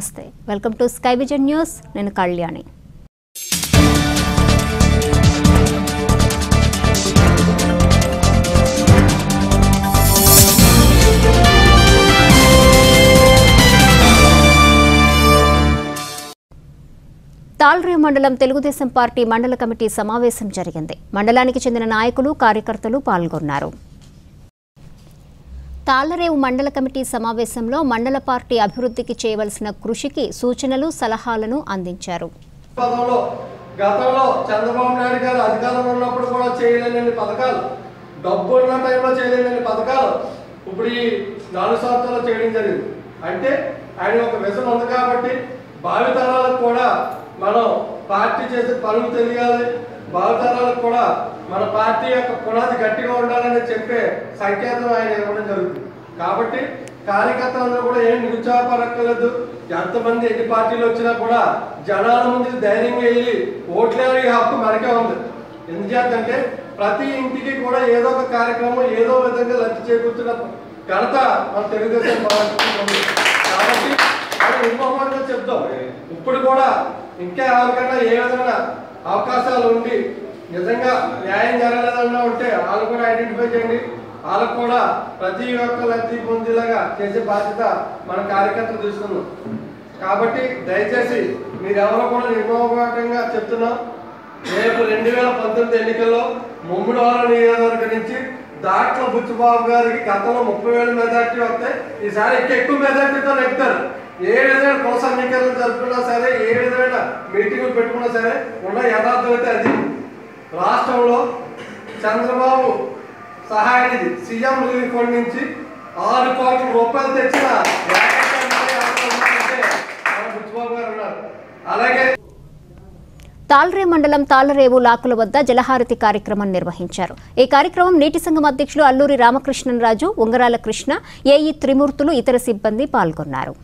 నమస్తే welcome to Sky Vision News నేను కళ్యాణి తాల్రే మండలం తెలుగుదేశం పార్టీ మండల కమిటీ సమావేశం జరిగింది మండలానికి చెందిన నాయకులు కార్యకర్తలు పాల్గొన్నారు తాళ్లరేవు మండల కమిటీ సమావేశంలో మండల పార్టీ అభివృద్ధికి చేయవలసిన కృషికి సూచనలు సలహాలను అందించారు పదంలో గతంలో చంద్రబాబు నాయుడు గారు అధికారంలో ఉన్నప్పుడు కూడా చేయలేని పథకాలు డబ్బు ఉన్న టైంలో చేయలేని పథకాలు ఇప్పుడు ఈ నాలుగు సంవత్సరాలు చేయడం జరిగింది అంటే ఆయన ఒక విజన్ ఉంది కాబట్టి భావితరాలకు కూడా మనం పార్టీ చేసే పనులు తెలియాలి భావితరాలకు కూడా మన పార్టీ యొక్క పునాది గట్టిగా ఉండాలని చెప్పే సంకేతం ఆయన ఇవ్వడం జరుగుతుంది కాబట్టి కార్యకర్తలందరూ కూడా ఏం నిరుత్సాహపడక్కర్లేదు ఎంతమంది ఎన్ని పార్టీలు వచ్చినా కూడా జనాల ముందుకు ధైర్యంగా వెళ్ళి ఓట్లేని హక్కు మనకే ఉంది ఎందుచేతంటే ప్రతి ఇంటికి కూడా ఏదో ఒక కార్యక్రమం ఏదో విధంగా లబ్ధి చేకూర్చున్న ఘనత మన తెలుగుదేశం పార్టీకి ఉంది కాబట్టి మనం ఇంకొకటిగా చెప్తాం ఇప్పుడు కూడా ఇంకా ఎవరికైనా ఏ విధమైన అవకాశాలు ఉండి నిజంగా న్యాయం జరగలేదన్నా ఉంటే వాళ్ళు కూడా ఐడెంటిఫై చేయండి వాళ్ళకు కూడా ప్రతి ఒక్క లబ్ధి పొందేలాగా చేసే బాధ్యత మన కార్యకర్తలు తీసుకున్నాం కాబట్టి దయచేసి మీరెవరో కూడా నిర్మోహమాటంగా చెప్తున్నాం రేపు రెండు వేల పంతొమ్మిది ఎన్నికల్లో ముమ్మడివారం నియోజకవర్గం నుంచి దాట్ల బుచ్చిబాబు గారికి గతంలో ముప్పై వేల మెజార్టీ వస్తాయి ఈసారి ఇంకా ఎక్కువ మెజార్టీతో నెక్తారు ఏ విధమైన కుల సమీకరణలు జరుపుకున్నా సరే ఏ విధమైన మీటింగులు పెట్టుకున్నా సరే ఉన్న యథార్థం అయితే అది రాష్ట్రంలో చంద్రబాబు సహాయ నిధి సీఎం రిలీఫ్ ఫండ్ నుంచి ఆరు కోట్ల రూపాయలు తెచ్చిన ఏకైక ఎమ్మెల్యే ఎవరు ఉన్నారంటే మన బుచ్చిబాబు గారు ఉన్నారు అలాగే తాల్రే మండలం తాళ్లరేవు లాకుల వద్ద జలహారతి కార్యక్రమం నిర్వహించారు ఈ కార్యక్రమం నీటి సంఘం అధ్యక్షులు అల్లూరి రామకృష్ణరాజు ఉంగరాల కృష్ణ ఏఈ త్రిమూర్తులు ఇతర సిబ్బంది పాల్గొన్నారు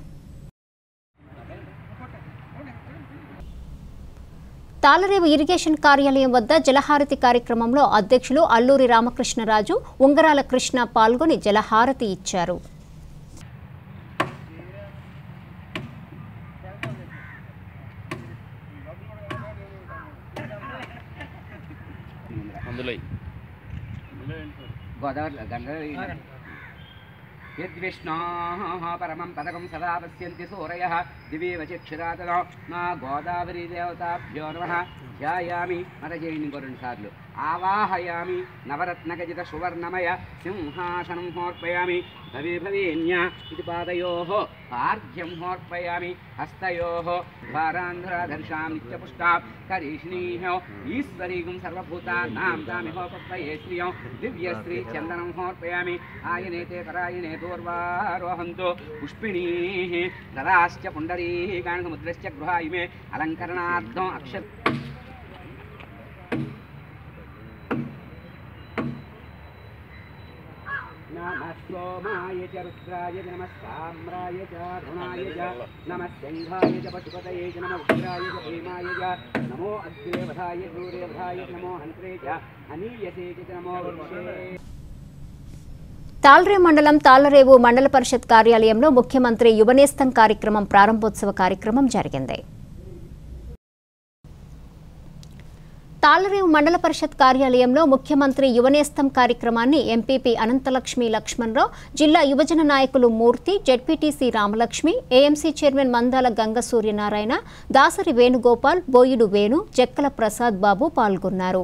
తాళరేవు ఇరిగేషన్ కార్యాలయం వద్ద జలహారతి కార్యక్రమంలో అధ్యక్షులు అల్లూరి రామకృష్ణరాజు ఉంగరాల కృష్ణ పాల్గొని జలహారతి ఇచ్చారు అందులో గోదావరి గంగా యద్విష్ణోः పరమం పదకం సదా పశ్యంతి సూరయः దివేవ చక్షురాతనో నా గోదావరి దేవతాభ్యో నమః ధ్యాయామి మర చేయండి ఇంకో రెండు సార్లు ఆవాహయామి నవరత్నగజిత సువర్ణమయ సింహాసనం హోర్పయామి భవే భవేన్య ఇది పాదయోः పార్ఘ్యం హోర్పయామి హస్తయోः భారాంధ్రాధర్షాం నిత్యపుష్టాం కరీష్ణీः ఈశ్వరీగం సర్వభూతానాం దామిహోపత్వయే శ్రియం దివ్యశ్రీ చందనం హోర్పయామి ఆయనేతే పరాయణే పూర్వారోహంతో పుష్పిణీः దదాశ్చ పుండరీకాణముద్రశ్చ గృహాయిమే అలంకరణార్థం అక్ష నమः सोमाय च रुद्राय च नमः साम्राय च अरुणाय च नमः सिंहाय च पशुपतये च नमः उग्राय च भीमाय च नमो अग्रेवधाय सूर्यवधाय च नमो हन्त्रे च हनीयसे च नमो वृक्षे తాల్రే మండలం తాళ్లరేవు మండల పరిషత్ కార్యాలయంలో ముఖ్యమంత్రి యువనేస్తం కార్యక్రమం ప్రారంభోత్సవ కార్యక్రమం జరిగింది తాళ్లరేవు మండల పరిషత్ కార్యాలయంలో ముఖ్యమంత్రి యువనేస్తం కార్యక్రమాన్ని ఎంపీపీ అనంతలక్ష్మి లక్ష్మణరావు జిల్లా యువజన నాయకులు Murthy ZPTC Ramalakshmi AMC chairman Mandala Ganga Suryanarayana Dasari Venugopal Boyidu Venu Jakkala Prasad Babu పాల్గొన్నారు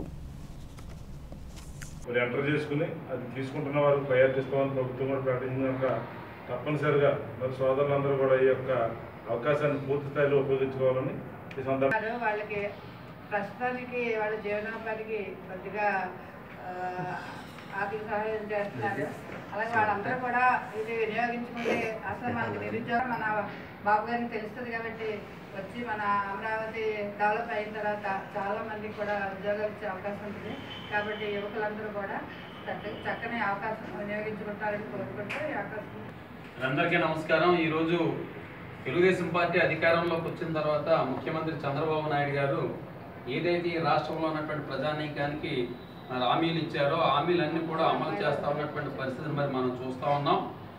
మరి ఎంటర్ చేసుకుని అది తీసుకుంటున్న వారు ప్రయత్నిస్తామని ప్రభుత్వం కూడా ప్రకటించిన కనుక తప్పనిసరిగా మరి సోదరులందరూ కూడా ఈ యొక్క అవకాశాన్ని పూర్తి స్థాయిలో ఉపయోగించుకోవాలని ఈ సందర్భంగా ఉన్నారు. వాళ్ళకి ప్రస్తుతానికి వాళ్ళ జీవనోపాధికి కొద్దిగా ఆ, ఆర్థిక సహాయం చేస్తున్నారు అలాగే వాళ్ళందరూ కూడా ఇది వినియోగించుకుంటే అసలు మనకి నిరుద్యోగం మన బాబు గారికి తెలుస్తుంది కాబట్టి వచ్చి మన అమరావతి డెవలప్ అయిన తర్వాత చాలా మందికి కూడా ఉద్యోగాలు ఇచ్చే అవకాశం ఉంటుంది కాబట్టి యువకులందరూ కూడా చక్క- చక్కని అవకాశం వినియోగించుకుంటారని కోరుకుంటూ ఈ అవకాశం అందరికీ నమస్కారం ఈరోజు తెలుగుదేశం పార్టీ అధికారంలోకి వచ్చిన తర్వాత ముఖ్యమంత్రి చంద్రబాబు నాయుడు గారు ఏదైతే ఈ రాష్ట్రంలో ఉన్నటువంటి ప్రజానీకానికి మరి హామీలు ఇచ్చారో ఆ హామీలన్నీ కూడా అమలు చేస్తా ఉన్నటువంటి పరిస్థితిని మరి మనం చూస్తూ ఉన్నాం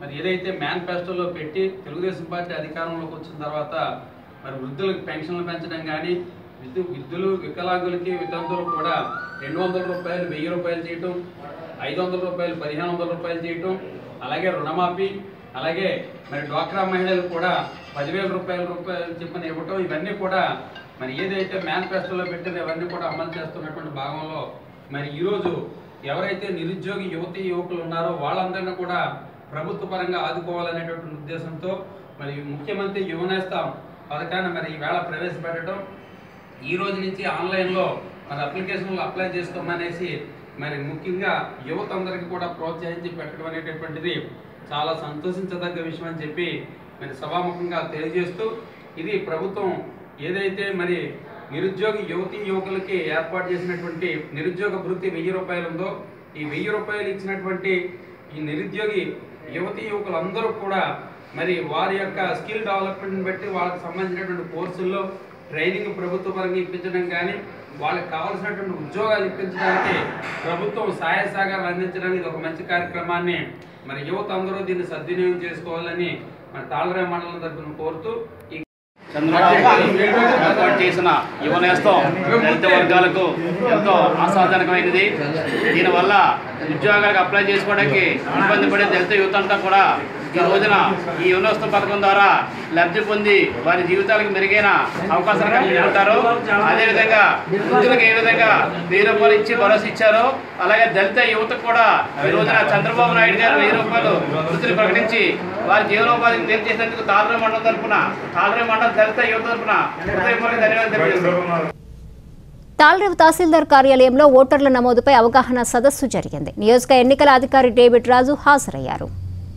మరి ఏదైతే మేనిఫెస్టోలో పెట్టి తెలుగుదేశం పార్టీ అధికారంలోకి వచ్చిన తర్వాత మరి వృద్ధులకు పెన్షన్లు పెంచడం కానీ విద్యు విద్యులు వికలాంగులకి వితంతులకు కూడా రెండు వందల రూపాయలు వెయ్యి రూపాయలు చేయటం ఐదు వందల రూపాయలు పదిహేను వందల రూపాయలు చేయటం అలాగే రుణమాఫీ అలాగే మరి డ్వాక్రా మహిళలు కూడా పదివేల రూపాయల రూపాయలు చెప్పని ఇవ్వటం ఇవన్నీ కూడా మరి ఏదైతే మేనిఫెస్టోలో పెట్టిందో ఇవన్నీ కూడా అమలు చేస్తున్నటువంటి భాగంలో మరి ఈరోజు ఎవరైతే నిరుద్యోగి యువతి యువకులు ఉన్నారో వాళ్ళందరినీ కూడా ప్రభుత్వ పరంగా ఆదుకోవాలనేటువంటి ఉద్దేశంతో మరి ముఖ్యమంత్రి యువనేస్తాం పథకాన్ని మరి ఈవేళ ప్రవేశపెట్టడం ఈ రోజు నుంచి ఆన్లైన్లో మరి అప్లికేషన్లు అప్లై చేసుకోమనేసి మరి ముఖ్యంగా యువత అందరికీ కూడా ప్రోత్సహించి పెట్టడం అనేటటువంటిది చాలా సంతోషించదగ్గ విషయం అని చెప్పి మరి సభాముఖంగా తెలియజేస్తూ ఇది ప్రభుత్వం ఏదైతే మరి నిరుద్యోగి యువతి యువకులకి ఏర్పాటు చేసినటువంటి నిరుద్యోగ భృతి వెయ్యి రూపాయలు ఉందో ఈ వెయ్యి రూపాయలు ఇచ్చినటువంటి ఈ నిరుద్యోగి యువతి యువకులందరూ కూడా మరి వారి యొక్క స్కిల్ డెవలప్మెంట్ బట్టి వాళ్ళకి సంబంధించినటువంటి కోర్సుల్లో ట్రైనింగ్ ప్రభుత్వ పరంగా ఇప్పించడం కానీ వాళ్ళకి కావాల్సినటువంటి ఉద్యోగాలు ఇప్పించడానికి ప్రభుత్వం సహాయ సహకారాలు అందించడానికి ఇది ఒక మంచి కార్యక్రమాన్ని మరి యువత అందరూ దీన్ని సద్వినియోగం చేసుకోవాలని మన తాళరాయ మండలం తరఫున కోరుతూ ఈ చంద్రబాబు ఏర్పాటు చేసిన యువ నేస్తం దళిత వర్గాలకు ఎంతో ఆశాజనకమైనది దీనివల్ల ఉద్యోగాలకు అప్లై చేసుకోవడానికి ఇబ్బంది పడే దళిత యువత అంతా కూడా ఈ రోజున ఈ యువనేస్తం పథకం ద్వారా లబ్ధి పొంది వారి జీవితాలకు మెరుగైన అవకాశాలు కల్పించుకుంటారు అదేవిధంగా వృద్ధులకు ఏ విధంగా వెయ్యి రూపాయలు ఇచ్చి భరోసా ఇచ్చారో అలాగే దళిత యువతకు కూడా ఈ రోజున చంద్రబాబు నాయుడు గారు వెయ్యి రూపాయలు వృత్తిని ప్రకటించి వారి జీవనోపాధిని తెలియజేసేందుకు తాళరే మండలం తరపున తాళరే మండలం దళిత యువత తరపున హృదయపూర్వక ధన్యవాదాలు తెలియజేస్తున్నాను తాల్రేవు తహసీల్దార్ కార్యాలయంలో ఓటర్ల నమోదుపై అవగాహన సదస్సు జరిగింది నియోజక ఎన్నికల అధికారి డేవిడ్ రాజు హాజరయ్యారు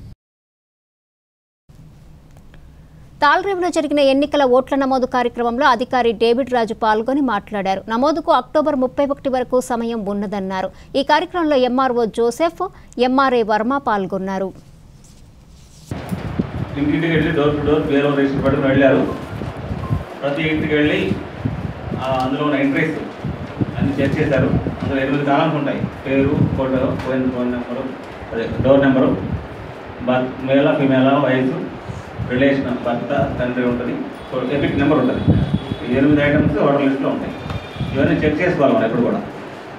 తాల్రేవులో జరిగిన ఎన్నికల ఓట్ల నమోదు కార్యక్రమంలో అధికారి డేవిడ్ రాజు పాల్గొని మాట్లాడారు నమోదుకు అక్టోబర్ ముప్పై ఒకటి వరకు సమయం ఉన్నదన్నారు ఈ కార్యక్రమంలో ఎంఆర్ఓ జోసెఫ్ ఎంఆర్ఏ వర్మ పాల్గొన్నారు ఇంటింటికి వెళ్ళి డోర్ టు డోర్ వేరే రిజిస్టర్ పట్టుకుని వెళ్ళారు ప్రతి ఇంటికి వెళ్ళి ఆ, అందులో ఉన్న ఎంట్రీస్ అన్ని చెక్ చేశారు అందులో ఎనిమిది కాలమ్స్ ఉంటాయి పేరు ఫోటో ఫోన్ ఫోన్ నెంబరు అదే డోర్ నెంబరు బర్త్ మేలా ఫిమేలా వయసు రిలేషన్ భర్త తండ్రి ఉంటుంది సో ఎపిక్ నెంబర్ ఉంటుంది ఈ ఎనిమిది ఐటమ్స్ ఆర్డర్ లిస్ట్లో ఉంటాయి ఇవన్నీ చెక్ చేసుకోవాలి మనం ఎప్పుడు కూడా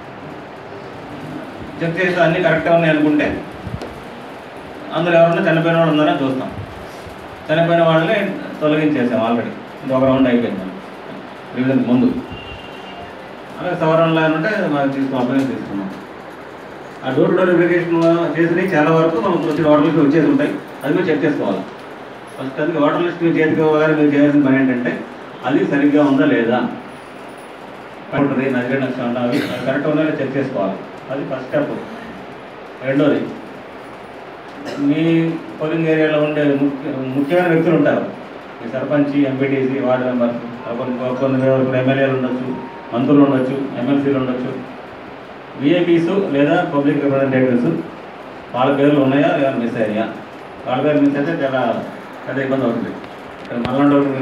చెక్ చేసి అన్నీ కరెక్ట్గా ఉన్నాయి అనుకుంటే అందులో ఎవరన్నా చనిపోయిన వాళ్ళు ఉన్నారో చూస్తాం చనిపోయిన వాళ్ళని తొలగించేసాం ఆల్రెడీ ఇది ఒక రౌండ్ అయిపోయింది రివిజన్ ముందు అలాగే సవరణలో ఉంటే మనం తీసుకున్నాం అప్లై తీసుకున్నాం ఆ డోర్ టు డోర్ వెరిఫికేషన్ చేసినవి చాలా వరకు మనం వచ్చిన వాటర్ లిస్ట్ వచ్చేసి ఉంటాయి అది మీరు చెక్ చేసుకోవాలి ఫస్ట్ అది వాటర్ లిస్ట్ మీరు చేతికి ఇవ్వగానే మీరు చేయాల్సిన పని ఏంటంటే అది సరిగ్గా ఉందా లేదా ఉంటుంది నదిగే నక్ష అవి కరెక్ట్ ఉందా లేదా చెక్ చేసుకోవాలి అది ఫస్ట్ స్టెప్ రెండోది మీ పోలింగ్ ఏరియాలో ఉండే ముఖ్య ముఖ్యమైన వ్యక్తులు ఉంటారు ఈ సర్పంచ్ ఎంపీటీసీ వార్డు మెంబర్ కొన్ని కొన్ని కొన్ని ఎమ్మెల్యేలు ఉండొచ్చు మంత్రులు ఉండొచ్చు ఎమ్మెల్సీలు ఉండొచ్చు విఐపీస్ లేదా పబ్లిక్ రిప్రజెంటేటివ్స్ వాళ్ళ పేర్లు ఉన్నాయా లేదా మిస్ అయ్యాయా వాళ్ళ పేరు మిస్ అయితే చాలా పెద్ద ఇబ్బంది అవుతుంది ఇక్కడ మళ్ళీ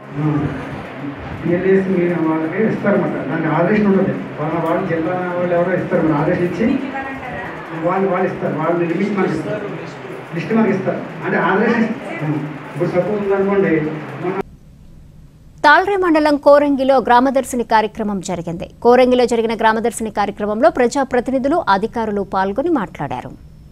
ఎల్ఏసి మీరు వాళ్ళకి ఇస్తారన్నమాట దానికి ఆదేశం ఉండదు వాళ్ళ వాళ్ళు జిల్లా వాళ్ళు ఎవరో ఇస్తారు మన ఆదేశం ఇచ్చి వాళ్ళు వాళ్ళు ఇస్తారు వాళ్ళు లిమిట్ మనకి ఇస్తారు లిస్ట్ మనకి ఇస్తారు అంటే ఆదేశం ఇప్పుడు సపోజ్ ఉందనుకోండి మన తాల్రే మండలం కోరంగిలో గ్రామదర్శిని కార్యక్రమం జరిగింది కోరంగిలో జరిగిన గ్రామదర్శిని కార్యక్రమంలో ప్రజాప్రతినిధులు అధికారులు పాల్గొని మాట్లాడారు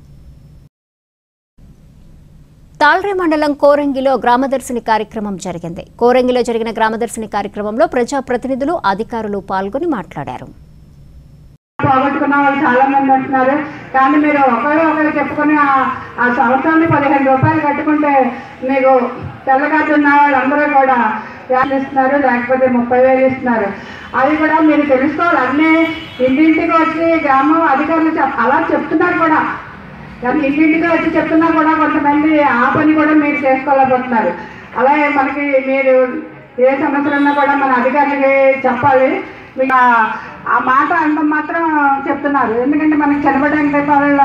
తాల్రే మండలం కోరంగిలో గ్రామదర్శిని కార్యక్రమం జరిగింది కోరంగిలో జరిగిన గ్రామదర్శిని కార్యక్రమంలో ప్రజాప్రతినిధులు అధికారులు పాల్గొని మాట్లాడారు పోగొట్టుకున్న వాళ్ళు చాలా మంది ఉంటున్నారు కానీ మీరు ఒకరు ఒకరు చెప్పుకొని ఆ- ఆ సంవత్సరాన్ని పదిహేను రూపాయలు కట్టుకుంటే మీకు తెల్ల కార్డు ఉన్న వాళ్ళందరూ కూడా యాభై ఇస్తున్నారు లేకపోతే ముప్పై వేలు ఇస్తున్నారు అవి కూడా మీరు తెలుసుకోవాలి అన్నీ ఇంటింటికి వచ్చి గ్రామం అధికారులు చెప్ అలా చెప్తున్నారు కూడా కానీ ఇంటింటికి వచ్చి చెప్తున్నా కూడా కొంతమంది ఆ పని కూడా మీరు చేసుకోలేకపోతున్నారు అలాగే మనకి మీరు ఏ సమస్యలు ఉన్నా కూడా మన అధికారులకి చెప్పాలి మీకు ఆ- ఆ మాట అంత మాత్రం చెప్తున్నారు ఎందుకంటే మనకి చనిపోవడానికి పాలనలో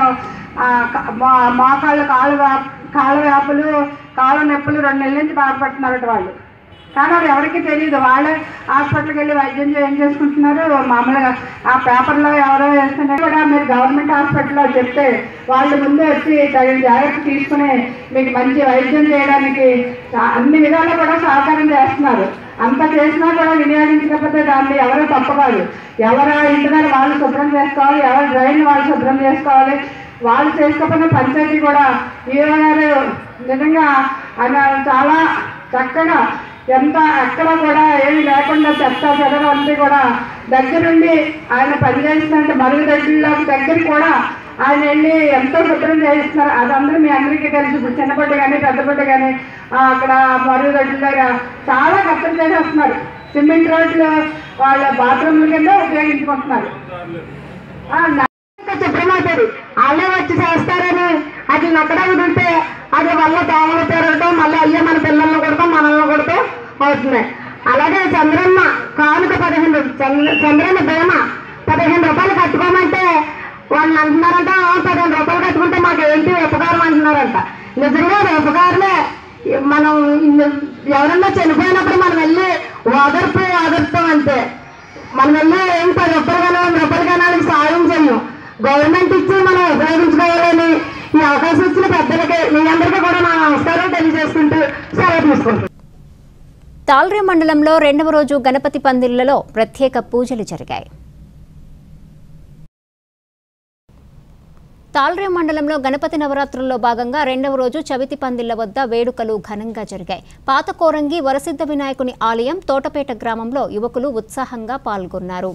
మోకాళ్ళు కాళ్ళు వ్యా- కాళ్ళ వ్యాపులు కాళ్ళ నొప్పులు రెండు నెలల నుంచి బాధపడుతున్నారట వాళ్ళు కానీ అది ఎవరికీ తెలియదు వాళ్ళే హాస్పిటల్కి వెళ్ళి వైద్యం చే- ఏం చేసుకుంటున్నారు మామూలుగా ఆ పేపర్లో ఎవరో వేస్తున్నారు కూడా మీరు గవర్నమెంట్ హాస్పిటల్లో చెప్తే వాళ్ళు ముందే వచ్చి తగిన జాగ్రత్త తీసుకుని మీకు మంచి వైద్యం చేయడానికి చా- అన్ని విధాలు కూడా సహకారం చేస్తున్నారు అంత చేసినా కూడా వినియోగించకపోతే దాన్ని ఎవరో తప్పు కాదు ఎవరు ఇంటి దగ్గర వాళ్ళు శుభ్రం చేసుకోవాలి ఎవరు డ్రైన్ వాళ్ళు శుభ్రం చేసుకోవాలి వాళ్ళు చేసుకోకపోయినా పంచాయతీ కూడా ఈరో గారు నిజంగా ఆయన చాలా చక్కగా ఎంత ఎక్కడ కూడా ఏమి లేకుండా చెత్త చెదర అంతా కూడా దగ్గరుండి ఆయన పనిచేస్తున్నట్టు మరుగుదొడ్డిలోకి దగ్గర కూడా ఆయన వెళ్ళి ఎంతో శుభ్రం చేయిస్తున్నారు అదందరూ మీ అందరికీ తెలుసు ఇప్పుడు చిన్నపడ్డ కానీ పెద్దపడ్డ కానీ అక్కడ మరుగుదొడ్డి దగ్గర చాలా కష్టం చేసేస్తున్నారు సిమెంట్ రోడ్లు వాళ్ళ బాత్రూమ్ల కింద ఉపయోగించుకుంటున్నారు ఆ, నా- శుభ్రం అవుతుంది వాళ్ళే వచ్చి చేస్తారని అది నక్కడ ఉంటే అది వల్ల దోమలు పెరగటం మళ్ళీ అయ్యే మన పిల్లల్ని కొడతాం మనల్ని కొడతాం అవుతున్నాయి అలాగే చంద్రన్న కానుక పదిహేను చంద్ర చంద్రన్న బీమ పదిహేను రూపాయలు కట్టుకోమంటే వాళ్ళు అంటున్నారంట "ఆ, పదిహేను రూపాయలు కట్టుకుంటే మాకు ఏంటి ఉపకారం అంటున్నారంట నిజంగా అది ఉపకారమే మనం ఇన్ని- ఎవరన్నా చనిపోయినప్పుడు మనం వెళ్ళి ఓదర్పు ఓదర్పుతాం అంతే మనం వెళ్ళి ఏం పది రూపాయలు కానీ వంద రూపాయలు కానీ వాళ్ళకి సాయం చెయ్యం గవర్నమెంట్ ఇచ్చి మనం ఉపయోగించుకోవాలని ఈ అవకాశం ఇచ్చిన పెద్దలకి మీ అందరికీ కూడా నా నమస్కారం తెలియజేసుకుంటూ సెలవు తీసుకుంటాం తాల్రే మండలంలో రెండవ రోజు గణపతి పందిళ్లలో ప్రత్యేక పూజలు జరిగాయి తాల్రే మండలంలో గణపతి నవరాత్రుల్లో భాగంగా రెండవ రోజు చవితి పందిళ్ల వద్ద వేడుకలు ఘనంగా జరిగాయి పాత కోరంగి వరసిద్ధ వినాయకుని ఆలయం తోటపేట గ్రామంలో యువకులు ఉత్సాహంగా పాల్గొన్నారు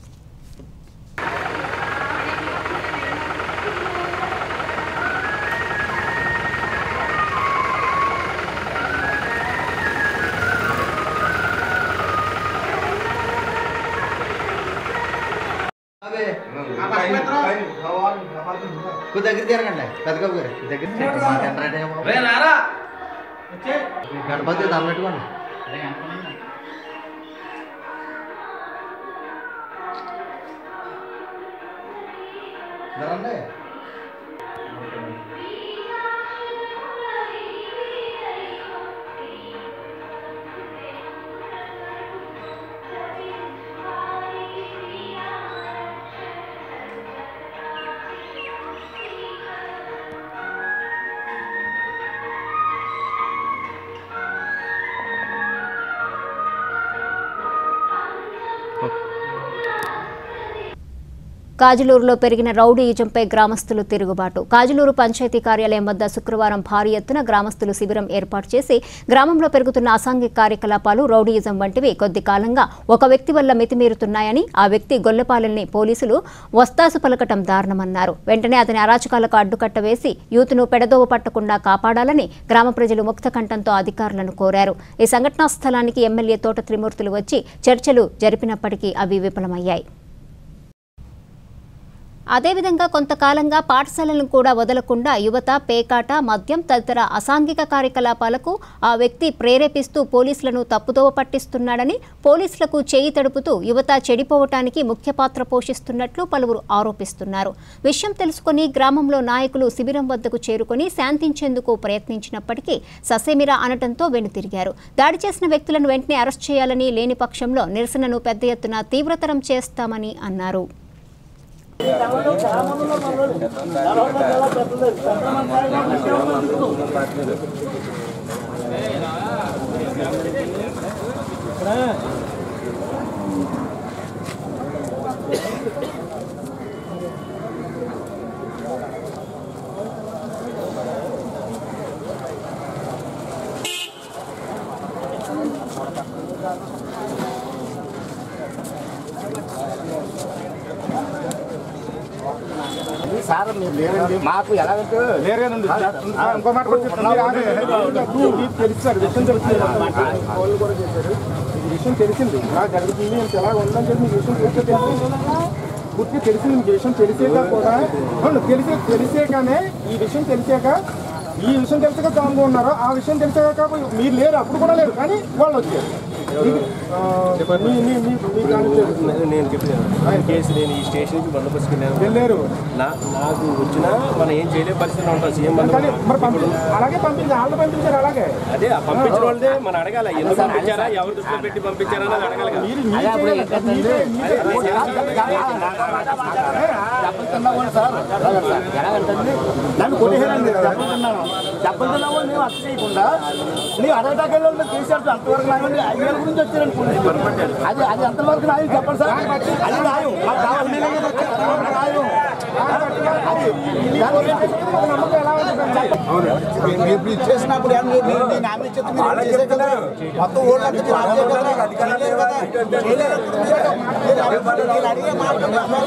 దగ్గర తిరగండి పెద్దగారు గారు దగ్గర గణపతి దండం పెట్టుకోండి రండి కాజులూరులో పెరిగిన రౌడీయిజంపై గ్రామస్తులు తిరుగుబాటు కాజులూరు పంచాయతీ కార్యాలయం వద్ద శుక్రవారం భారీ ఎత్తున గ్రామస్తులు శిబిరం ఏర్పాటు చేసి గ్రామంలో పెరుగుతున్న అసాంఘిక కార్యకలాపాలు రౌడీయిజం వంటివి కొద్ది కాలంగా ఒక వ్యక్తి వల్ల మితిమీరుతున్నాయని ఆ వ్యక్తి గొల్లపాలెల్ని పోలీసులు వస్తాసు పలకటం దారుణమన్నారు వెంటనే అతని అరాచకాలకు అడ్డుకట్ట వేసి యూత్ను పెడదోవ పట్టకుండా కాపాడాలని గ్రామ ప్రజలు ముక్త కంఠంతో అధికారులను కోరారు ఈ సంఘటనా స్థలానికి ఎమ్మెల్యే తోట త్రిమూర్తులు వచ్చి చర్చలు జరిపినప్పటికీ అవి విఫలమయ్యాయి అదేవిధంగా కొంతకాలంగా పాఠశాలలను కూడా వదలకుండా యువత పేకాట మద్యం తదితర అసాంఘిక కార్యకలాపాలకు ఆ వ్యక్తి ప్రేరేపిస్తూ పోలీసులను తప్పుదోవ పట్టిస్తున్నాడని పోలీసులకు చేయి తడుపుతూ యువత చెడిపోవటానికి ముఖ్య పాత్ర పోషిస్తున్నట్లు పలువురు ఆరోపిస్తున్నారు విషయం తెలుసుకుని గ్రామంలో నాయకులు శిబిరం వద్దకు చేరుకొని శాంతించేందుకు ప్రయత్నించినప్పటికీ ససేమిరా అనటంతో వెనుతిరిగారు దాడి చేసిన వ్యక్తులను వెంటనే అరెస్ట్ చేయాలని లేని పక్షంలో నిరసనను పెద్ద ఎత్తున తీవ్రతరం చేస్తామని అన్నారు సార్ మీరు లేరండి మాకు ఎలా లేరేనండి ఇంకో మాట కూడా చెప్తాను. మీరు ఆగండి. మీకు తెలుసు సార్ విషయం తెలుస్తుంది వాళ్ళు కూడా చేశారు ఈ విషయం తెలిసింది ఇలా జరుగుతుంది ఇంత ఎలా ఉందని చెప్పి మీకు విషయం తెలిసే తెలిసింది పూర్తి తెలిసింది మీకు విషయం తెలిసాక కూడా అవును, తెలిసే తెలిసాకనే ఈ విషయం తెలిసాక ఈ విషయం తెలిసాక జాన్గా ఉన్నారు ఆ విషయం తెలిసాక మీరు లేరు అప్పుడు కూడా లేరు కానీ వాళ్ళు వచ్చారు ఆ, మీ మీ మీ మీ కాన్స్టిట్యూన్సీ నేను చెప్పాను ఆయన కేసు నేను ఈ స్టేషన్కి బందోబస్తు వెళ్ళాను వెళ్ళారు నా నాకు వచ్చినా మనం ఏం చేయలేని పరిస్థితిలో ఉంటాం సీఎం కానీ మరి పంపి అలాగే పంపించారు వాళ్ళు పంపించారు అలాగే అదే ఆ పంపించిన వాళ్ళదే మనం అడగాల ఎందుకు పంపించారా ఎవరు దృష్టిలో పెట్టి పంపించారా అనేది అడగాలి కదా. మీరు మీ చేయాలి. మీరే మీరే నన్ను కొట్టేసారండి దెబ్బతిన్నాను దెబ్బతిన్నావు నేను అర్థం చేయకుండా నీ అడగటాకెళ్ళి వాళ్ళు తీసేస్తారు అంతవరకు నాయండి ఐదు వేల గురించి వచ్చారనుకోండి అది అది అంతవరకు నాయం చెప్పండి సార్ అది నాయం మాకు కావాలి అంతవరకు నాయం అది ఇప్పుడు ఇచ్చేసినప్పుడు ఏం లేదు. నేను- నేను హామీ ఇచ్చేది మీరు ఏం చేసే కదా. మొత్తం ఊళ్ళో అంతా మీరు అడిగే కదా. చేయలేరు కదా. చేయలేరు కదా మీరు. మీరు అడిగే- మీరు అడిగే మాట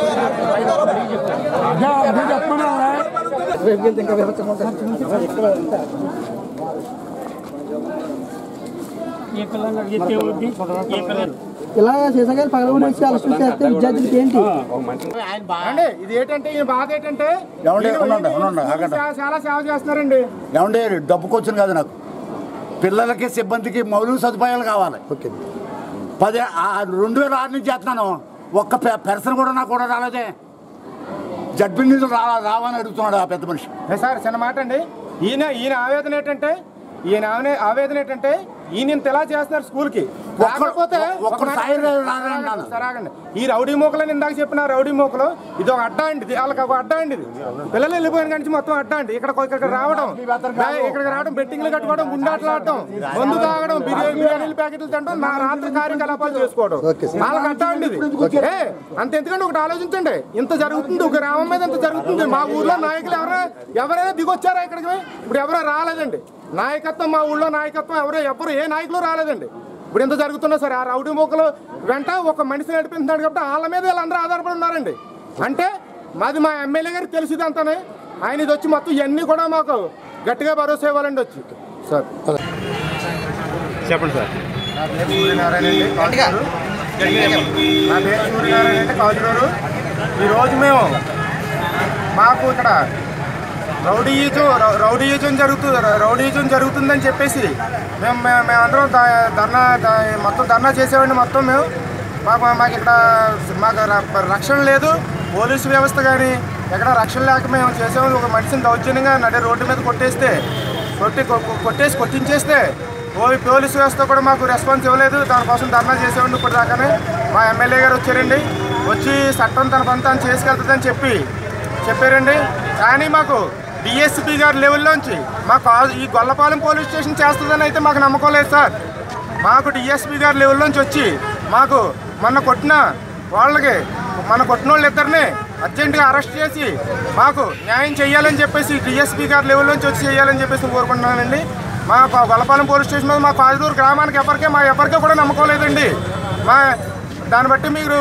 ఇలా సీసాగారు పగలగొట్టేసి అలసి చేస్తే విద్యార్థులకి ఏంటి అంటే ఇది ఏంటంటే ఈయన బాధ ఏంటంటే ఏమండి? ఈయన- ఉండండి, ఈయన ఉండండి, ఆగండి. చాలా- చాలా సేవ చేస్తున్నారండి ఏమంటే డబ్బుకొచ్చింది కాదు నాకు పిల్లలకి సిబ్బందికి మౌలిక సదుపాయాలు కావాలి ఓకే పది ఆ రెండు వేల ఆరు నుంచి చేస్తున్నాను ఒక్క పె- పెర్సన్ కూడా నాకు కూడా రాలేదే జడ్పీ నుంచి రా రావని అడుగుతున్నాడు ఆ పెద్ద మనిషి ఏ సార్ చిన్న మాట అండి ఈయన ఈయన ఆవేదన ఏంటంటే ఈయన ఆవే- ఆవేదన ఏంటంటే ఈయన ఇంత ఎలా చేస్తున్నారు స్కూల్కి కాకపోతే ఒక్క ఒక మాట- సాయి రారా అన్నాను. సరే ఆగండి. ఈ రౌడీ మూకలని ఇందాక చెప్పిన రౌడీ మూకలు ఇది ఒక అడ్డా అండి ఇది వాళ్ళకి ఒక అడ్డా అండి ఇది పిల్లలు వెళ్ళిపోయిన కానీ మొత్తం అడ్డా అండి ఇక్కడ ఇక్కడ రావడం ఇక్కడికి రావడం బెట్టింగ్లు కట్టుకోవడం గుండాట్లు ఆడటం మందు తాగడం బిర్యానీ బిర్యానీలు ప్యాకెట్లు తినడం నా రాత్రి కార్యకలాపాలు చేసుకోవడం వాళ్ళకి అడ్డా అండి ఇది ఏ అంత ఎందుకంటే ఒకటి ఆలోచించండి ఇంత జరుగుతుంది ఒక గ్రామం మీద ఇంత జరుగుతుంది మా ఊర్లో నాయకులు ఎవరైనా ఎవరైనా దిగొచ్చారా ఇక్కడికి ఇప్పుడు ఎవరో రాలేదండి నాయకత్వం మా ఊళ్ళో నాయకత్వం ఎవరో ఎవరు ఏ నాయకులు రాలేదండి ఇప్పుడు ఎంత జరుగుతున్నా సరే ఆ రౌడీ మూకలు వెంట ఒక మనిషి నడిపిస్తున్నాడు కాబట్టి వాళ్ళ మీద వీళ్ళందరూ ఆధారపడి ఉన్నారండి అంటే మాది మా ఎమ్మెల్యే గారికి తెలిసింది అంతానే ఆయన ఇది వచ్చి మొత్తం ఇవన్నీ కూడా మాకు గట్టిగా భరోసా ఇవ్వాలండి వచ్చి సార్ చెప్పండి సార్ నా పేరు సూర్యనారాయణ అండి కాజులూరు నా పేరు సూర్యనారాయణ అంటే కాజులూరు ఈరోజు మేము మాకు ఇక్కడ రౌడీయుజం రౌ- రౌడీయుజం జరుగుతుంది రౌడీయుజం జరుగుతుందని చెప్పేసి మేము మేము మేమందరం దా- ధర్నా దా- మొత్తం ధర్నా చేసేవాడిని మొత్తం మేము మాకు మాకు ఇక్కడ మాకు ర- రక్షణ లేదు పోలీసు వ్యవస్థ కానీ ఎక్కడ రక్షణ లేక మేము చేసేవాళ్ళు ఒక మనిషిని దౌర్జన్యంగా నడి రోడ్డు మీద కొట్టేస్తే కొట్టి కొ- కొ- కొట్టేసి కొట్టించేస్తే ఓ పోలీసు వ్యవస్థ కూడా మాకు రెస్పాన్స్ ఇవ్వలేదు దానికోసం ధర్నా చేసేవాడిని ఇప్పుడు దాకానే మా ఎమ్మెల్యే గారు వచ్చారండి వచ్చి చట్టం తన పని తాను చేసుకెళ్తుందని చెప్పి చెప్పారండి కానీ మాకు డిఎస్పీ గారి లెవెల్లోంచి మాకు ఆ- ఈ గొల్లపాలెం పోలీస్ స్టేషన్ చేస్తుందని అయితే మాకు నమ్మకం లేదు సార్ మాకు డిఎస్పీ గారి లెవెల్లోంచి వచ్చి మాకు మొన్న కొట్టిన వాళ్ళకి మన కొట్టిన వాళ్ళు ఇద్దరిని అర్జెంటుగా అరెస్ట్ చేసి మాకు న్యాయం చేయాలని చెప్పేసి డిఎస్పీ గారి లెవెల్లోంచి వచ్చి చేయాలని చెప్పేసి కోరుకుంటున్నానండి మా ప- గొల్లపాలెం పోలీస్ స్టేషన్ మీద మా కాజూరు గ్రామానికి ఎవరికే మా ఎవరికే కూడా నమ్మకం లేదండి మా దాన్ని బట్టి మీరు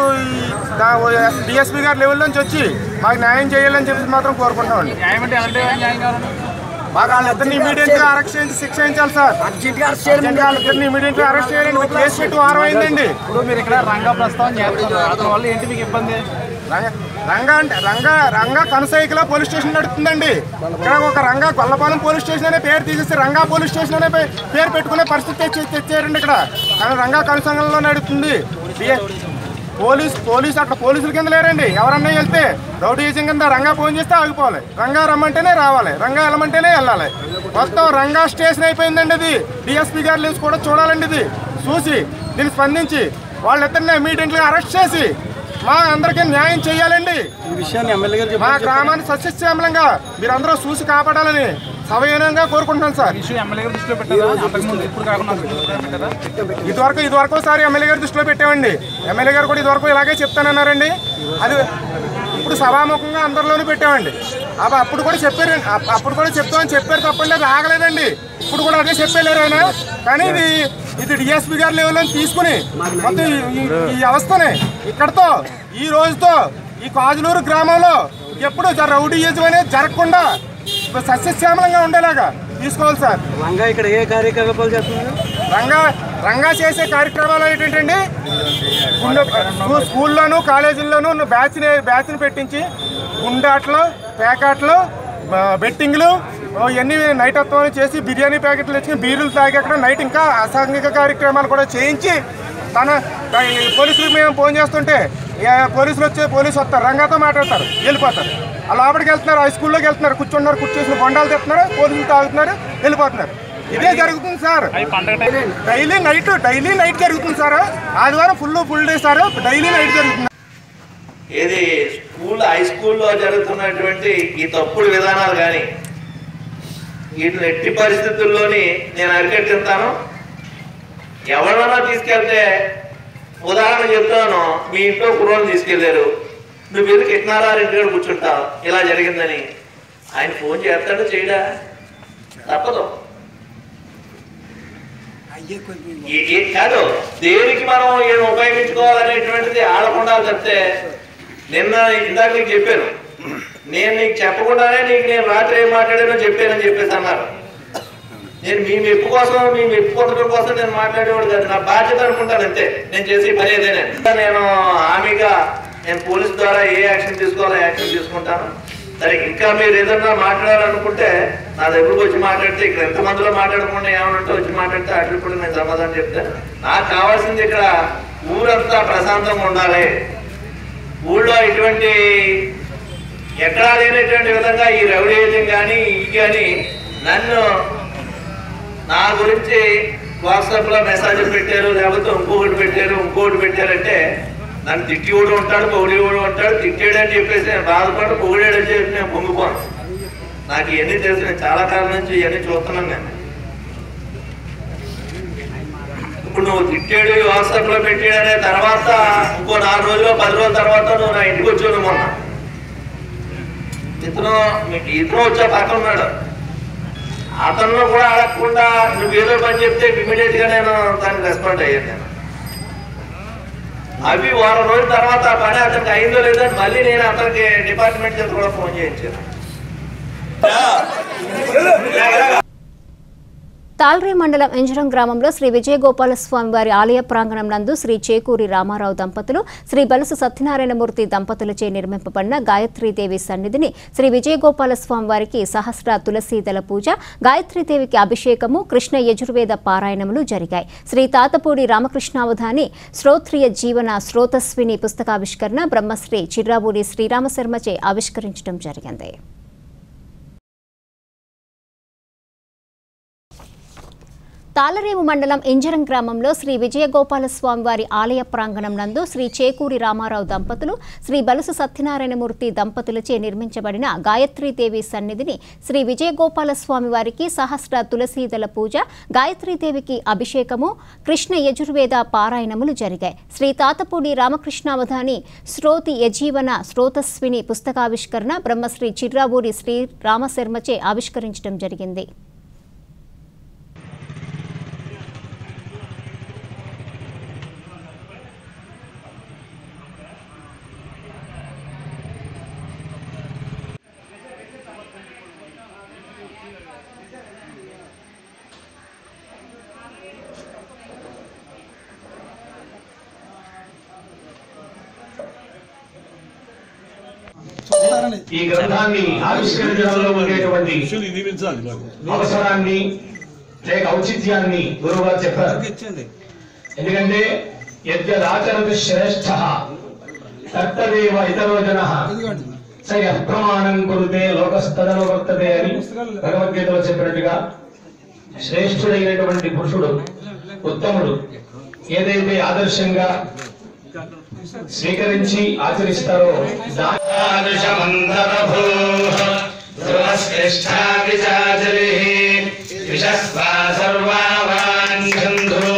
డిఎస్పీ గారి లెవెల్ నుంచి వచ్చి మాకు న్యాయం చేయాలని చెప్పి మాత్రం కోరుకుంటామండి న్యాయం అంటే ఎలాంటి న్యాయం కావాలండి మాకు వాళ్ళిద్దరిని ఇమీడియట్ గా అరెస్ట్ చేసి శిక్ష చేయించాలి సార్ అర్జెంట్ వాళ్ళిద్దరిని ఇమీడియట్ గా అరెస్ట్ చేయాలండి ఒక కేసు పెట్టి వారం అయిందండి ఇప్పుడు మీరు ఇక్కడ రంగా ప్రస్తావన చేస్తున్నారు అతని వల్ల ఏంటి మీకు ఇబ్బంది రంగ- రంగా అంటే రంగా రంగా కనసైకిలో పోలీస్ స్టేషన్ నడుస్తుందండి ఇక్కడ ఒక రంగా గొల్లపాలెం పోలీస్ స్టేషన్ అనే పేరు తీసేసి రంగా పోలీస్ స్టేషన్ అనే పే- పేరు పెట్టుకునే పరిస్థితి తెచ్చి తెచ్చారండి ఇక్కడ కానీ రంగా కనసంగంలో నడుస్తుంది బిఏ- పోలీస్ పోలీస్ అక్కడ పోలీసుల కింద లేరండి ఎవరన్నా వెళ్తే రౌడీజం కింద రంగా ఫోన్ చేస్తే ఆగిపోవాలి రంగా రమ్మంటేనే రావాలి రంగా వెళ్ళమంటేనే వెళ్ళాలి మొత్తం రంగా స్టేషన్ అయిపోయిందండి ఇది డిఎస్పీ గారు లేచి కూడా చూడాలండి ఇది చూసి దీన్ని స్పందించి వాళ్ళిద్దరిని ఇమీడియట్గా అరెస్ట్ చేసి మా అందరికీ న్యాయం చేయాలండి ఈ విషయాన్ని ఎమ్మెల్యే గారు మా గ్రామాన్ని సస్యశ్యామలంగా మీరందరూ చూసి కాపాడాలని సవయనంగా కోరుకుంటున్నాను సార్ ఇష్యూ ఎమ్మెల్యే గారు దృష్టిలో పెట్టారా అంతకుముందు ఇప్పుడు కాకుండా పెట్టారా ఇదివరకు ఇదివరకు ఒకసారి ఎమ్మెల్యే గారి దృష్టిలో పెట్టామండి ఎమ్మెల్యే గారు కూడా ఇదివరకు ఇలాగే చెప్తానన్నారండి అది ఇప్పుడు సభాముఖంగా అందరిలోనూ పెట్టామండి అప్పుడు అప్పుడు కూడా చెప్పారు అప్- అప్పుడు కూడా చెప్తామని చెప్పారు తప్పండి అది ఆగలేదండి ఇప్పుడు కూడా అదే చెప్పలేరు ఆయన కానీ ఇది ఇది డిఎస్పీ గారి లెవెల్లో తీసుకుని మొత్తం ఈ- ఈ- ఈ వ్యవస్థని ఇక్కడతో ఈ రోజుతో ఈ కాజులూరు గ్రామంలో ఎప్పుడు జ- రౌడీయిజం అనేది జరగకుండా సస్యశ్యామలంగా ఉండేలాగా తీసుకోవాలి సార్ రంగా ఇక్కడ ఏ కార్యకలాపాలు చేస్తున్నారు రంగా రంగా చేసే కార్యక్రమాలు ఏంటంటే గుండె స్కూ- స్కూల్లోను కాలేజీల్లోనూ బ్యాచ్ని బ్యాచ్ని పెట్టించి గుండాట్లు పేకాట్లు బ- బెట్టింగ్లు ఇవన్నీ నైట్ వస్తామని చేసి బిర్యానీ ప్యాకెట్లు తెచ్చి బీరులు తాగి అక్కడ నైట్ ఇంకా అసాంఘిక కార్యక్రమాలు కూడా చేయించి తన ఈ పోలీసులకు మేము ఫోన్ చేస్తుంటే ఏ పోలీసులు వచ్చి పోలీసు వస్తారు రంగాతో మాట్లాడతారు వెళ్ళిపోతారు ఆ లోపలికి వెళ్తున్నారు హై స్కూల్లోకి వెళ్తున్నారు కూర్చున్నారు కూర్చొని బొండాలు తెస్తున్నారు పోలీసులు తాగుతున్నారు వెళ్ళిపోతున్నారు ఇదే జరుగుతుంది sir daily night daily night జరుగుతుంది సార్ ఆదివారం full full day sir daily night జరుగుతుంది ఏది స్కూల్ హై స్కూల్లో జరుగుతున్నటువంటి ఈ తప్పుడు విధానాలు కానీ వీటిని ఎట్టి పరిస్థితుల్లోని నేను అరికట్టిస్తాను ఎవరైనా తీసుకెళ్తే ఉదాహరణ చెప్తాను మీ ఇంట్లో కుర్రోని తీసుకెళ్లారు నువ్వు ఎందుకు ఎట్నారా ఇంటికాడ కూర్చుంటావు ఇలా జరిగిందని ఆయన ఫోన్ చేస్తాడు చేయడా తప్పదు ఏ- ఏ- కాదు దేనికి మనం ఏం ఉపయోగించుకోవాలనేటువంటిది ఆడకుండా చెప్తే నిన్న ఇందాక నీకు చెప్పాను నేను నీకు చెప్పకుండానే నీకు నేను రాత్రి ఏం మాట్లాడానో చెప్పానని చెప్పేసి అన్నారు నేను మీ మెప్పు కోసం మీ మెప్పు పొందడం కోసం నేను మాట్లాడేవాడు కాదు నా బాధ్యత అనుకుంటాను అంతే నేను చేసే పని ఏదైనా నేను హామీగా నేను పోలీస్ ద్వారా ఏ యాక్షన్ తీసుకోవాలో యాక్షన్ తీసుకుంటాను సరే ఇంకా మీరు ఏదన్నా మాట్లాడాలనుకుంటే నా దగ్గరకు వచ్చి మాట్లాడితే ఇక్కడ ఎంతమందిలో మాట్లాడకుండా ఏమనంటే వచ్చి మాట్లాడితే అటు కూడా నేను సమాధానం చెప్తాను నాకు కావాల్సింది ఇక్కడ ఊరంతా ప్రశాంతంగా ఉండాలి ఊళ్ళో ఇటువంటి ఎక్కడా లేనటువంటి విధంగా ఈ రౌడీజం కానీ ఈ కానీ నన్ను నా గురించి వాట్సాప్ లో మెసేజ్ పెట్టారు లేకపోతే ఇంకొకటి పెట్టారు ఇంకొకటి పెట్టారంటే నన్ను తిట్టి కూడా ఉంటాడు పొగిడి కూడా ఉంటాడు తిట్టాడని చెప్పేసి నేను బాధపడి పొగిడాడని చెప్పి నేను పొంగిపోను నాకు ఇవన్నీ తెలుసు నేను చాలా కాలం నుంచి ఇవన్నీ చూస్తున్నాను నేను ఇప్పుడు నువ్వు తిట్టాడు వాట్సాప్ లో పెట్టాడనే తర్వాత ఇంకో నాలుగు రోజులు పది రోజుల తర్వాత నువ్వు నా ఇంటికి వచ్చావు మొన్న ఇతను మీకు ఇతను వచ్చా పక్కన ఉన్నాడు అతను కూడా అడగకుండా నువ్వు ఏదో పని చెప్తే ఇమీడియట్ గా నేను దానికి రెస్పాండ్ అయ్యాను నేను అవి వారం రోజుల తర్వాత ఆ పని అతనికి అయిందో లేదో అని మళ్ళీ నేను అతనికి డిపార్ట్మెంట్ చేత కూడా ఫోన్ చేయించాను తాల్రే మండలం ఎంజరం గ్రామంలో శ్రీ విజయగోపాల స్వామి వారి ఆలయ ప్రాంగణం నందు శ్రీ చేకూరి రామారావు దంపతులు శ్రీ బలుసు సత్యనారాయణమూర్తి దంపతులచే నిర్మింపబడిన గాయత్రీదేవి సన్నిధిని శ్రీ విజయగోపాల స్వామి వారికి సహస్ర తులసీదల పూజ గాయత్రీదేవికి అభిషేకము కృష్ణ యజుర్వేద పారాయణములు జరిగాయి శ్రీ తాతపూడి రామకృష్ణావధాని శ్రోత్రియ జీవన శ్రోతస్విని పుస్తకావిష్కరణ బ్రహ్మశ్రీ చిర్రాబూరి శ్రీరామశర్మచే ఆవిష్కరించడం జరిగింది తాళరేవు మండలం ఇంజరం గ్రామంలో శ్రీ విజయగోపాల స్వామి వారి ఆలయ ప్రాంగణం నందు శ్రీ చేకూరి రామారావు దంపతులు శ్రీ బలుసు సత్యనారాయణమూర్తి దంపతులచే నిర్మించబడిన గాయత్రీదేవి సన్నిధిని శ్రీ విజయగోపాల స్వామి వారికి సహస్ర తులసీదల పూజ గాయత్రీదేవికి అభిషేకము కృష్ణ యజుర్వేద పారాయణములు జరిగాయి శ్రీ తాతపూడి రామకృష్ణావధాని శ్రోతి యజీవన శ్రోతస్విని పుస్తకావిష్కరణ బ్రహ్మశ్రీ చిర్రావూరి శ్రీ రామశర్మచే ఆవిష్కరించడం జరిగింది ఈ గ్రంథాన్ని ఆవిష్కరించడంలో ఉండేటువంటి అవసరాన్ని లేక ఔచిత్యాన్ని గురువు గారు చెప్పారు ఎందుకంటే యద్యదాచరతి శ్రేష్ఠ తత్తదేవ ఇతరో జన స యః ప్రమాణం కురుతే లోకస్తదను వర్తతే అని భగవద్గీతలో చెప్పినట్టుగా శ్రేష్ఠుడైనటువంటి పురుషుడు ఉత్తముడు ఏదైతే ఆదర్శంగా స్వీకరించి ఆచరిస్తారో విషస్వా సర్వావాంఛంధు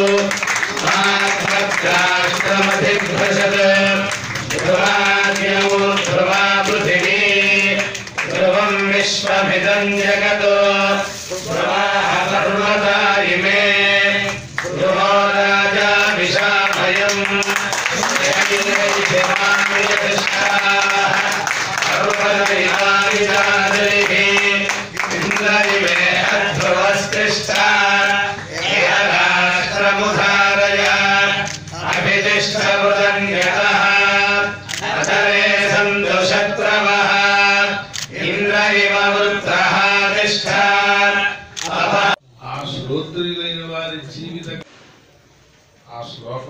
మాధ్రాష్ట్రమధిభ్రశత్ ధ్రువాద్యౌ ధ్రువా పృథివీ ధ్రువం విశ్వమిదం జగత్ ధ్రువాः సర్వదా ఇమే ధ్రువో రాజా విశాభయం ఇంద్ర ఇవ వృత్రః తిష్ఠ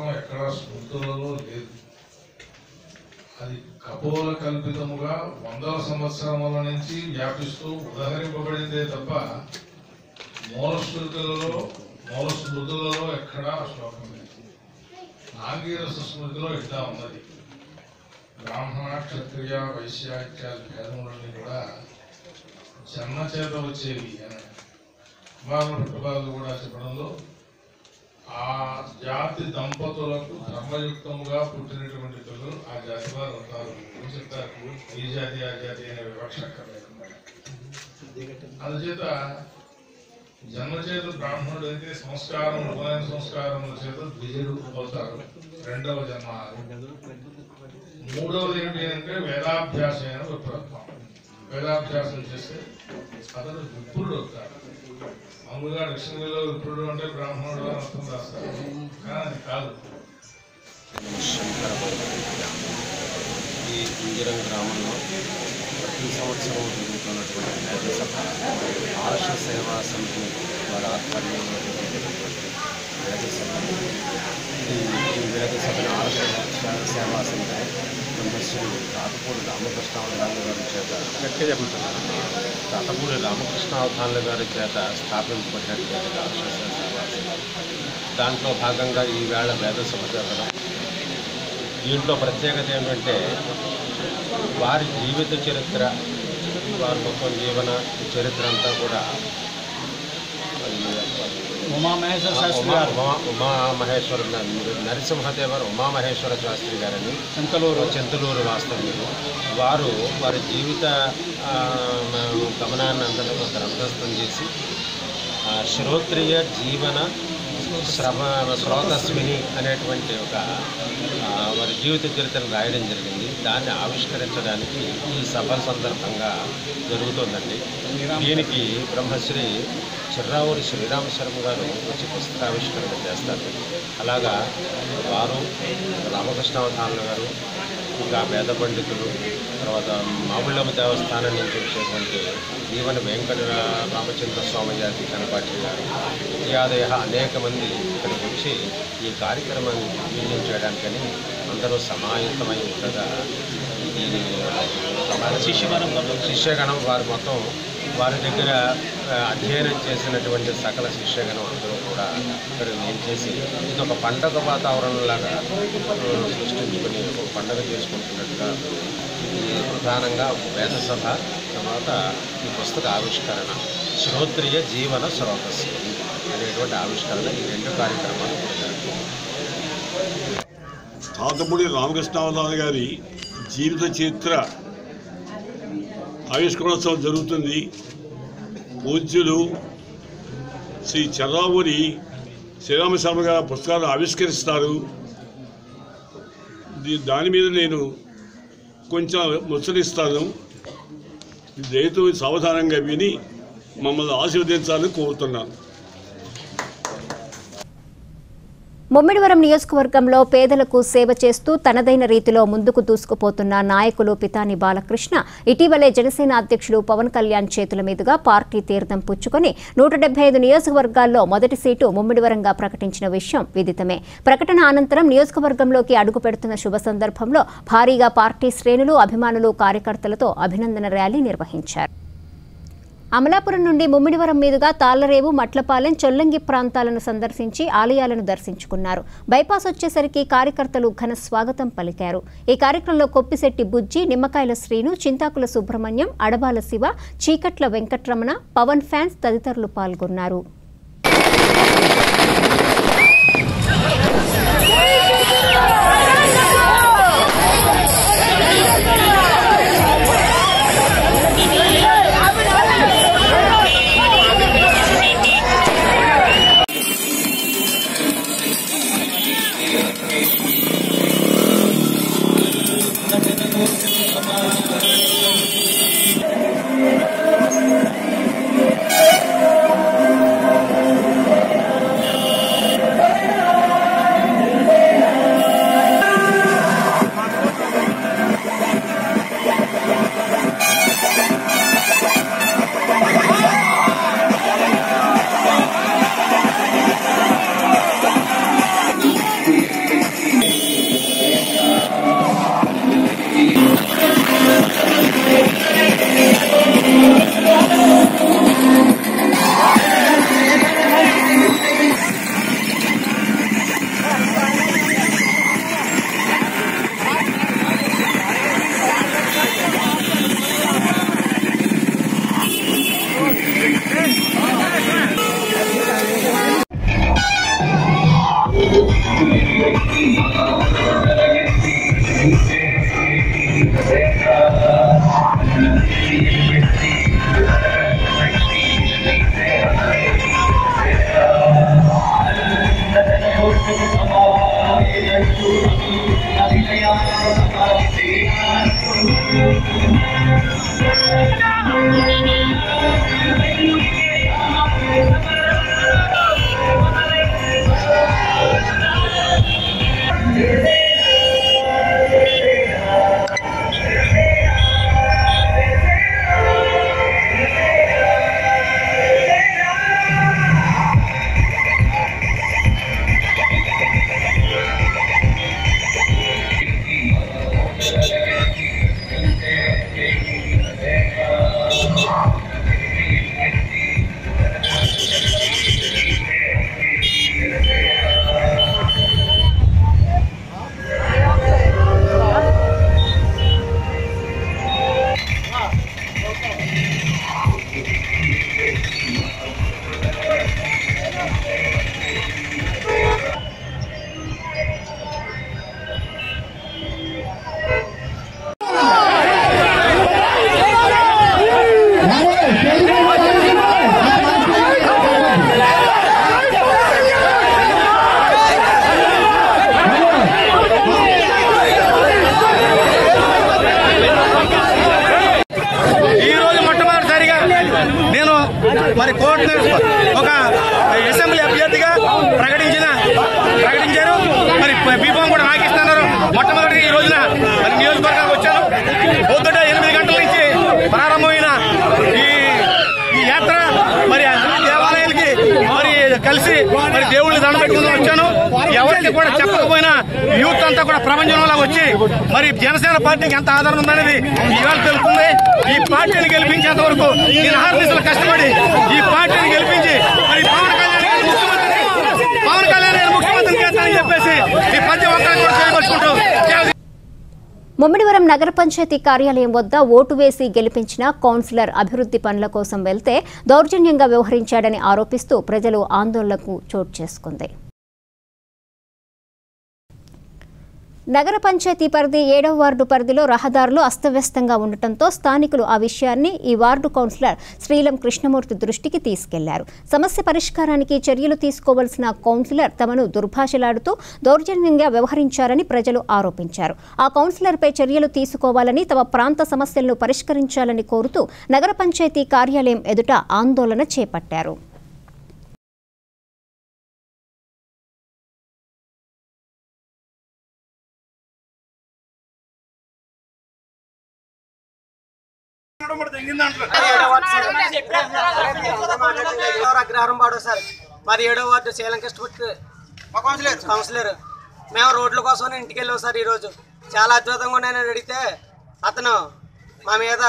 ఎక్కడా స్మృతులలో లేదు అది కపోల కల్పితముగా వందల సంవత్సరముల నుంచి వ్యాపిస్తూ ఉదహరింపబడిందే తప్ప మూల స్మృతులలో మూల స్మృతులలో ఎక్కడా ఆ శ్లోకం లేదు నాగీరస స్మృతిలో ఇట్లా ఉన్నది బ్రాహ్మణ క్షత్రియ వైశ్య ఇత్యాది భేదములన్నీ కూడా జన్మ చేత వచ్చేవి అని కుమారుల పుట్టుబాలు కూడా చెప్పడంలో ఆ జాతి దంపతులకు ధర్మయుక్తముగా పుట్టినటువంటి పిల్లలు ఆ జాతి వారు ఉంటారు ఏం చెప్తారు ఈ జాతి ఆ జాతి అనే వివక్ష అక్కర్లేకుండా అందుచేత జన్మచేత బ్రాహ్మణుడు అయితే సంస్కారం ఉపనయన సంస్కారముల చేత ద్విజుడు అవుతారు రెండవ జన్మ మూడవది ఏంటి అంటే వేదాభ్యాసమైన విప్రత్వం వేదాభ్యాసం చేస్తే అతను విప్రుడు అవుతాడు మామూలుగా డిక్షనరీలో విప్రుడు అంటే బ్రాహ్మణుడు అని అర్థం రాస్తారు కానీ అది కాదు ఈ ఇందిరం గ్రామంలో ప్రతి సంవత్సరం జరుగుతున్నటువంటి వేదసభ ఆర్ష సేవా సమితి వారి ఆధ్వర్యంలో జరుగుతున్నటువంటి వేదసభ ఈ ఈ వేదసభను ఆర్ష సేవా సమితి బ్రహ్మశ్రీ తాతపూడి రామకృష్ణావధానుల గారి చేత గట్టిగా చెప్తున్నాను తాతపూడి రామకృష్ణావధానుల గారి చేత స్థాపించబడినటువంటి ఆర్ష సేవా సమితి దాంట్లో భాగంగా ఈవేళ వేదసభ జరగడం దీంట్లో ప్రత్యేకత ఏంటంటే వారి జీవిత చరిత్ర వారి మొత్తం జీవన చరిత్ర అంతా కూడా ఉమామహేశ్వర శాస్త్రి ఉమా గారు. ఉమా ఉమామహేశ్వర నరసింహదేవర ఉమామహేశ్వర శాస్త్రి గారని చింతలూరు చింతలూరు వాస్తవ్యులు వారు వారి జీవిత ఆ, గమనాన్ని అందరూ గ్రంథస్థం చేసి ఆ, శ్రోత్రియ జీవన శ్రమ స్రోతస్మిని అనేటువంటి ఒక ఆ, వారి జీవిత చరిత్రను రాయడం జరిగింది దాన్ని ఆవిష్కరించడానికి ఈ సభ సందర్భంగా జరుగుతోందండి దీనికి బ్రహ్మశ్రీ చిర్రావూరి శ్రీరామ శర్మ గారు వచ్చి పుస్తకావిష్కరణ చేస్తారు అలాగా వారు రామకృష్ణావధానులు గారు ఇంకా వేద పండితులు తర్వాత మామిళ్ళమ్మ దేవస్థానం నుంచి వచ్చేటువంటి ఈవెన్ వెంకట రామచంద్ర స్వామిజాతి కనపాటి గారు ఇత్యాదయ అనేక మంది ఇక్కడికి వచ్చి ఈ కార్యక్రమాన్ని విజయం చేయడానికని అందరూ సమాయత్తమై ఉండగా దీని శిష్యగణం శిష్యగణం వారు మొత్తం వారి దగ్గర ఆ, అధ్యయనం చేసినటువంటి సకల శిష్యగణం అందరూ కూడా ఇక్కడ ఏం చేసి ఇది ఒక పండగ వాతావరణంలాగా ఆ, సృష్టించుకొని ఒక పండగ చేసుకుంటున్నట్టుగా ఇది ప్రధానంగా వేద సభ తర్వాత ఈ పుస్తక ఆవిష్కరణ శ్రోత్రియ జీవన స్రోతస్సు అనేటువంటి ఆవిష్కరణ ఈ రెండు కార్యక్రమాలు కూడా జరుగుతాయి. తాతపూడి రామకృష్ణావధాన గారి జీవిత చరిత్ర ఆవిష్కరణోత్సవం జరుగుతుంది పూజ్యులు శ్రీ చర్రావూరి శ్రీరామ శర్మ గారి పుస్తకాలు ఆవిష్కరిస్తారు దీ- దాని మీద నేను కొంచెం ముచ్చరిస్తాను దయతో సావధానంగా విని మమ్మల్ని ఆశీర్వదించాలని కోరుతున్నాను ముమ్మిడివరం నియోజకవర్గంలో పేదలకు సేవ చేస్తూ తనదైన రీతిలో ముందుకు దూసుకుపోతున్న నాయకులు పితాని బాలకృష్ణ ఇటీవలే జనసేన అధ్యక్షుడు పవన్ కళ్యాణ్ చేతుల మీదుగా పార్టీ తీర్థం పుచ్చుకొని నూట డెబ్బై ఐదు నియోజకవర్గాల్లో మొదటి సీటు ముమ్మిడివరంగా ప్రకటించిన విషయం విదితమే ప్రకటన అనంతరం నియోజకవర్గంలోకి అడుగు పెడుతున్న శుభ సందర్భంలో భారీగా పార్టీ శ్రేణులు అభిమానులు కార్యకర్తలతో అభినందన ర్యాలీ నిర్వహించారు అమలాపురం నుండి ముమ్మిడివరం మీదుగా తాళ్లరేవు మట్లపాలెం చొల్లంగి ప్రాంతాలను సందర్శించి ఆలయాలను దర్శించుకున్నారు బైపాస్ వచ్చేసరికి కార్యకర్తలు ఘన స్వాగతం పలికారు ఈ కార్యక్రమంలో కొప్పిశెట్టి బుజ్జి నిమ్మకాయల శ్రీను చింతాకుల సుబ్రహ్మణ్యం అడబాల శివ చీకట్ల వెంకట్రమణ పవన్ ఫ్యాన్స్ తదితరులు పాల్గొన్నారు Thank ఈ రోజు మొట్టమొదటిసారిగా నేను మరి కోర్టు ఒక అసెంబ్లీ అభ్యర్థిగా ప్రకటించిన ప్రకటించారు మరి బీఫామ్ కూడా నాకు ఇస్తున్నారు మొట్టమొదటి ఈ రోజున మరి నియోజకవర్గానికి వచ్చాను పొద్దుట ఎనిమిది గంటల నుంచి ప్రారంభమైన ఈ ఈ యాత్ర మరి అన్ని దేవాలయాలకి మరి కలిసి మరి దేవుళ్ళు దండ పెట్టుకుని వచ్చాను ఎవరికి కూడా చెప్పకపోయినా యూత్ అంతా కూడా ప్రపంచంలో వచ్చి మరి జనసేన పార్టీకి ఎంత ఆదరణ ఉందనేది ఇవాళ తెలుస్తుంది ఈ పార్టీని గెలిపించేంత వరకు నేను ఆర్టీసీలు కష్టపడి ఈ పార్టీని గెలిపించి మరి పవన్ కళ్యాణ్ గారిని ముఖ్యమంత్రి పవన్ కళ్యాణ్ గారిని ముఖ్యమంత్రి చేస్తానని చెప్పేసి ఈ ప్రతి ఒక్కరికి కూడా తెలియపరుచుకుంటూ జై ముమ్మిడివరం నగర పంచాయతీ కార్యాలయం వద్ద ఓటు వేసి గెలిపించిన కౌన్సిలర్ అభివృద్ధి పనుల కోసం వెళ్తే దౌర్జన్యంగా వ్యవహరించాడని ఆరోపిస్తూ ప్రజలు ఆందోళనకు చోటు చేసుకుంది నగర పంచాయతీ పరిధి ఏడవ వార్డు పరిధిలో రహదారులు అస్తవ్యస్తంగా ఉండటంతో స్థానికులు ఆ విషయాన్ని ఈ వార్డు కౌన్సిలర్ శ్రీలం కృష్ణమూర్తి దృష్టికి తీసుకెళ్లారు సమస్య పరిష్కారానికి చర్యలు తీసుకోవాల్సిన కౌన్సిలర్ తమను దుర్భాషలాడుతూ దౌర్జన్యంగా వ్యవహరించారని ప్రజలు ఆరోపించారు ఆ కౌన్సిలర్పై చర్యలు తీసుకోవాలని తమ ప్రాంత సమస్యలను పరిష్కరించాలని కోరుతూ నగర పంచాయతీ కార్యాలయం ఎదుట ఆందోళన చేపట్టారు అగ్రహారం పాడు సార్ మాది ఏడో వార్డు సేలం కృష్ణమూర్తి మా కౌన్సిలర్ కౌన్సిలర్ మేము రోడ్ల కోసం ఇంటికి వెళ్ళాం సార్ ఈరోజు చాలా అద్భుతంగా ఉన్నాయని అడిగితే అతను మా మీద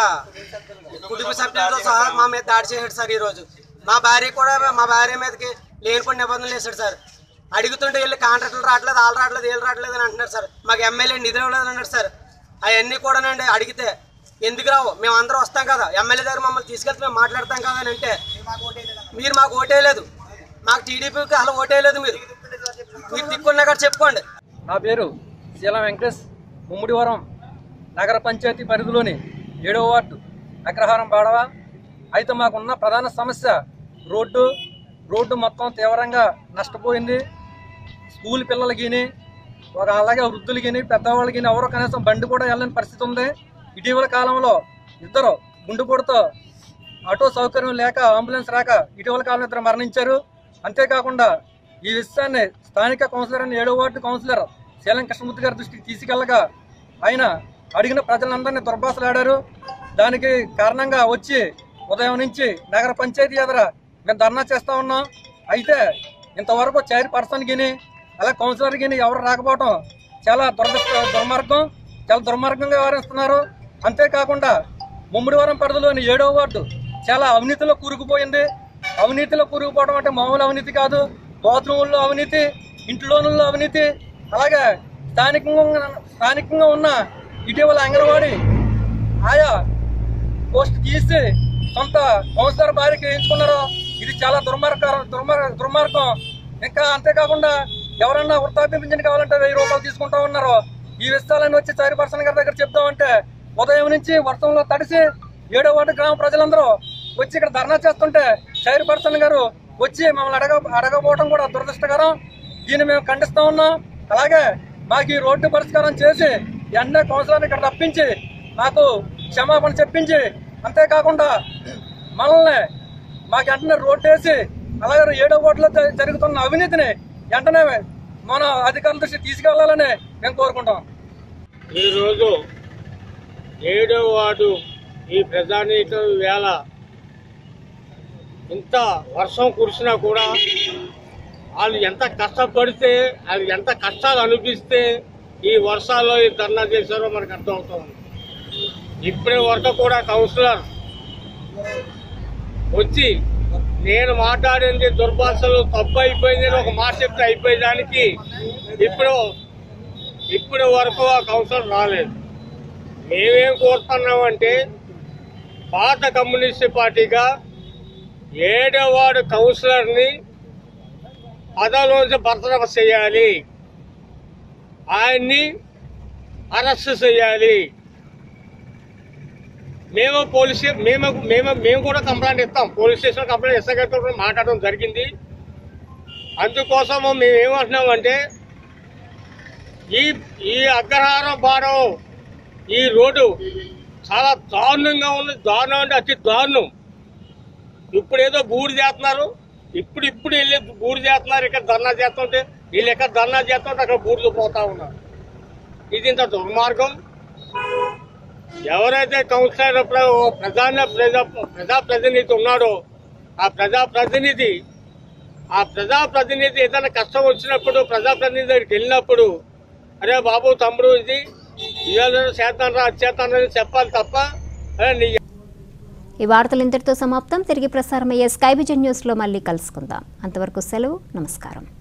కుటుంబ సభ్యులతో సహా మా మీద దాడి చేశాడు సార్ ఈరోజు మా భార్య కూడా మా భార్య మీదకి లేనిపోయిన నిబంధనలు వేశాడు సార్ అడుగుతుంటే వెళ్ళి కాంట్రాక్టులు రావట్లేదు వాళ్ళు రావట్లేదు వీళ్ళు రావట్లేదు అని అంటున్నారు సార్ మాకు ఎమ్మెల్యే నిధులు ఇవ్వలేదు అన్నాడు సార్ అవన్నీ కూడానండి అడిగితే ఎందుకు రావు మేము అందరం వస్తాం కదా ఎమ్మెల్యే దగ్గర మమ్మల్ని తీసుకెళ్తే మేము మాట్లాడతాం కదా అని అంటే మీరు మాకు ఓటేయలేదు మాకు టీడీపీకి అసలు ఓటేయలేదు మీరు మీరు దిక్కున్నా కూడా చెప్పుకోండి నా పేరు శీలం వెంకటేష్ ముమ్మిడివరం నగర పంచాయతీ పరిధిలోని ఏడవ వార్డు అగ్రహారం బాడవ అయితే మాకున్న ప్రధాన సమస్య రోడ్డు రోడ్డు మొత్తం తీవ్రంగా నష్టపోయింది స్కూల్ పిల్లలకిని ఒక అలాగే వృద్ధులకిని పెద్దవాళ్ళకి ఎవరో కనీసం బండి కూడా వెళ్ళని పరిస్థితి ఉంది ఇటీవల కాలంలో ఇద్దరు గుండెపోటుతో ఆటో సౌకర్యం లేక అంబులెన్స్ రాక ఇటీవల కాలంలో ఇద్దరు మరణించారు అంతేకాకుండా ఈ విషయాన్ని స్థానిక కౌన్సిలర్ అని ఏడో వార్డు కౌన్సిలర్ శీలం కృష్ణమూర్తి గారి దృష్టికి తీసుకెళ్లగా ఆయన అడిగిన ప్రజలందరినీ దుర్భాషలాడారు దానికి కారణంగా వచ్చి ఉదయం నుంచి నగర పంచాయతీ ఎదుర మేము ధర్నా చేస్తా ఉన్నాం అయితే ఇంతవరకు చైర్ పర్సన్ గిని అలా కౌన్సిలర్ గిని ఎవరు రాకపోవడం చాలా దురదృష్ట దుర్మార్గం చాలా దుర్మార్గంగా వ్యవహరిస్తున్నారు అంతేకాకుండా ముమ్మిడివరం పరిధిలోని ఏడో వార్డు చాలా అవినీతిలో కూరుకుపోయింది అవినీతిలో కూరుకుపోవడం అంటే మామూలు అవినీతి కాదు బాత్రూముల్లో అవినీతి ఇంట్లోనుల్లో అవినీతి అలాగే స్థానికంగా ఉన్న- స్థానికంగా ఉన్న ఇటీవల అంగన్వాడీ ఆయా పోస్ట్ తీసి సొంత కౌన్సిలర్ భార్యకి వేయించుకున్నారు ఇది చాలా దుర్మార్గం దుర్మార్గ దుర్మార్గం ఇంకా అంతేకాకుండా ఎవరన్నా వృత్తాప్య పింఛన్ కావాలంటే వెయ్యి రూపాయలు తీసుకుంటా ఉన్నారు ఈ విషయాలన్నీ వచ్చి చారి పర్సన్ గారి దగ్గర చెప్తామంటే ఉదయం నుంచి వర్షంలో తడిసి ఏడో వార్డు గ్రామ ప్రజలందరూ వచ్చి ఇక్కడ ధర్నా చేస్తుంటే చైర్ పర్సన్ గారు వచ్చి మమ్మల్ని అడగ అడగపోవడం కూడా దురదృష్టకరం దీన్ని మేము ఖండిస్తా ఉన్నాం అలాగే మాకు ఈ రోడ్డు పరిష్కారం చేసి వెంటనే కౌన్సిలర్ని ఇక్కడ రప్పించి మాకు క్షమాపణ చెప్పించి అంతేకాకుండా మనల్ని మాకు వెంటనే రోడ్డు వేసి అలాగే ఏడో ఓట్లో జ- జరుగుతున్న అవినీతిని వెంటనే మన అధికారుల దృష్టి తీసుకెళ్లాలని మేము కోరుకుంటాం ఈరోజు ఏడో వార్డు ఈ ప్రజానీకం వేళ ఇంత వర్షం కురిసినా కూడా వాళ్ళు ఎంత కష్టపడితే వాళ్ళు ఎంత కష్టాలు అనిపిస్తే ఈ వర్షాల్లో ఈ ధర్నా చేశారో మనకు అర్థమవుతుంది ఇప్పటి వరకు కూడా కౌన్సిలర్ వచ్చి నేను మాట్లాడింది దుర్భాషలు తప్పు అయిపోయింది అని ఒక మాట చెప్తే అయిపోయేదానికి ఇప్పుడు ఇప్పటి వరకు ఆ కౌన్సిలర్ రాలేదు మేమేం కోరుతున్నామంటే పాత కమ్యూనిస్ట్ పార్టీగా ఏడో వార్డు కౌన్సిలర్ని పదవిలోంచి బర్తరఫ్ చేయాలి ఆయన్ని అరెస్ట్ చేయాలి మేము పోలీస్ మేము మేము మేము కూడా కంప్లైంట్ ఇస్తాం పోలీస్ స్టేషన్ కంప్లైంట్ ఎస్ఐ గారితో కూడా మాట్లాడడం జరిగింది అందుకోసం మేము ఏమంటున్నామంటే ఈ ఈ అగ్రహారం బారం ఈ రోడ్డు చాలా దారుణంగా ఉంది దారుణం అంటే అతి దారుణం ఇప్పుడు ఏదో బూడి చేస్తున్నారు ఇప్పుడు ఇప్పుడు వెళ్ళి బూడి చేస్తున్నారు ఇక్కడ ధర్నా చేస్తుంటే వీళ్ళు ఎక్కడ ధర్నా చేస్తుంటే అక్కడ బూడిలో పోతా ఉన్నారు ఇది ఇంత దుర్మార్గం ఎవరైతే కౌన్సిలర్ ప్ర- ప్రధాన ప్రజా ప్రజా ప్రతినిధి ఉన్నాడో ఆ ప్రజా ప్రతినిధి ఆ ప్రజా ప్రతినిధి ఏదైనా కష్టం వచ్చినప్పుడు ప్రజా ప్రతినిధి దగ్గరికి వెళ్ళినప్పుడు అరే బాబు తమ్ముడు ఇది ఇవాళ చేస్తాను రా అది చేస్తాను అని చెప్పాలి తప్ప అరే నీ ఈ వార్తలు ఇంతటితో సమాప్తం తిరిగి ప్రసారమయ్యే స్కై విజన్ న్యూస్లో మళ్ళీ కలుసుకుందాం అంతవరకు సెలవు నమస్కారం